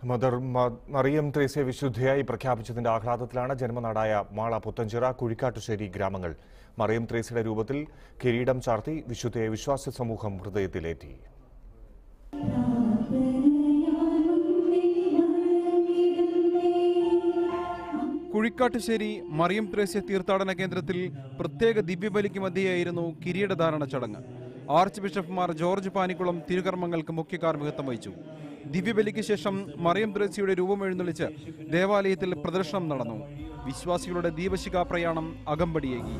mother മ- മറിയം ത്രേസ്യ വിശുദ്ധയായി പ്രഖ്യാപിച്ചതിന്റെ ആഹ്ലാദത്തിലാണ് ജന്മനാടായ മാള പുത്തഞ്ചിറ കുഴിക്കാട്ടുശ്ശേരി ഗ്രാമങ്ങൾ മറിയം ത്രേസ്യയുടെ രൂപത്തിൽ കിരീടം ചാർത്തി വിശുദ്ധയെ വിശ്വാസ സമൂഹം ഹൃദയത്തിലേറ്റി കുഴിക്കാട്ടുശ്ശേരി മറിയം ത്രേസ്യ തീർത്ഥാടന കേന്ദ്രത്തിൽ പ്രത്യേക ദിവ്യബലിക്ക് മധ്യയായിരുന്നു കിരീടധാരണ ചടങ്ങ് ആർച്ച് ബിഷപ്പ്മാർ ജോർജ് പാനിക്കുളം തിരുകർമ്മങ്ങൾക്ക് മുഖ്യ കാർമ്മികത്വം വഹിച്ചു ദിവ്യബലിക്ക് ശേഷം മറിയം ത്രേസ്യയുടെ രൂപം എഴുന്നള്ളിച്ച് ദേവാലയത്തിൽ പ്രദർശനം നടന്നു വിശ്വാസികളുടെ ദീപശിഖാ പ്രയാണം അകമ്പടിയേകി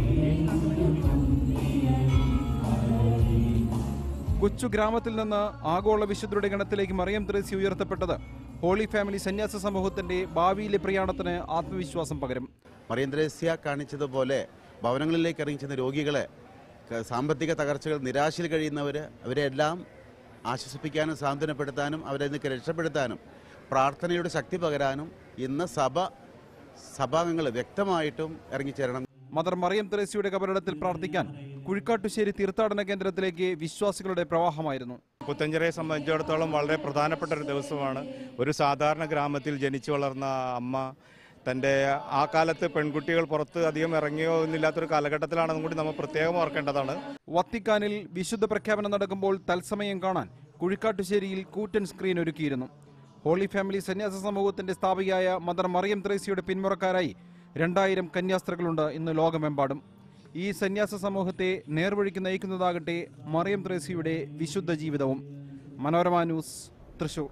കൊച്ചു ഗ്രാമത്തിൽ നിന്ന് ആഗോള വിശുദ്ധരുടെ ഗണത്തിലേക്ക് മറിയം ത്രേസ്യ ഉയർത്തപ്പെട്ടത് ഹോളി ഫാമിലി സന്യാസ സമൂഹത്തിന്റെ ഭാവിയിലെ പ്രയാണത്തിന് ആത്മവിശ്വാസം പകരും മറിയന്ത്രേസ്യ കാണിച്ചതുപോലെ ഭവനങ്ങളിലേക്ക് ഇറങ്ങിച്ചെന്ന രോഗികളെ ക- സാമ്പത്തിക തകർച്ചകൾ നിരാശയിൽ കഴിയുന്നവർ അവരെ എല്ലാം ആശ്വസിപ്പിക്കാനും സാന്ത്വനപ്പെടുത്താനും അവരെ നിന്നൊക്കെ രക്ഷപ്പെടുത്താനും പ്രാർത്ഥനയുടെ ശക്തി പകരാനും ഇന്ന് സഭ സഭാംഗങ്ങൾ വ്യക്തമായിട്ടും ഇറങ്ങിച്ചേരണം മദർ മറിയം തെരേസയുടെ കബറിടത്തിൽ പ്രാർത്ഥിക്കാൻ കുഴിക്കാട്ടുശ്ശേരി തീർത്ഥാടന കേന്ദ്രത്തിലേക്ക് വിശ്വാസികളുടെ പ്രവാഹമായിരുന്നു പുത്തഞ്ചിറയെ സംബന്ധിച്ചിടത്തോളം വളരെ പ്രധാനപ്പെട്ട ഒരു ദിവസമാണ് ഒരു സാധാരണ ഗ്രാമത്തിൽ ജനിച്ചു വളർന്ന അമ്മ തൻ്റെ ആ കാലത്ത് പെൺകുട്ടികൾ പുറത്ത് അധികം ഇറങ്ങിയോ എന്നില്ലാത്തൊരു കാലഘട്ടത്തിലാണെന്നും കൂടി നമ്മൾ പ്രത്യേകം ഓർക്കേണ്ടതാണ് വത്തിക്കാനിൽ വിശുദ്ധ പ്രഖ്യാപനം നടക്കുമ്പോൾ തത്സമയം കാണാൻ കുഴിക്കാട്ടുശ്ശേരിയിൽ കൂറ്റൻ സ്ക്രീൻ ഒരുക്കിയിരുന്നു ഹോളി ഫാമിലി സന്യാസ സമൂഹത്തിന്റെ സ്ഥാപികയായ മദർ മറിയം ത്രേസ്യയുടെ പിന്മുറക്കാരായി രണ്ടായിരം കന്യാസ്ത്രീകളുണ്ട് ഇന്ന് ലോകമെമ്പാടും ഈ സന്യാസ സമൂഹത്തെ നേർവഴിക്ക് നയിക്കുന്നതാകട്ടെ മറിയം ത്രേസ്യയുടെ വിശുദ്ധ ജീവിതവും മനോരമ ന്യൂസ് തൃശൂർ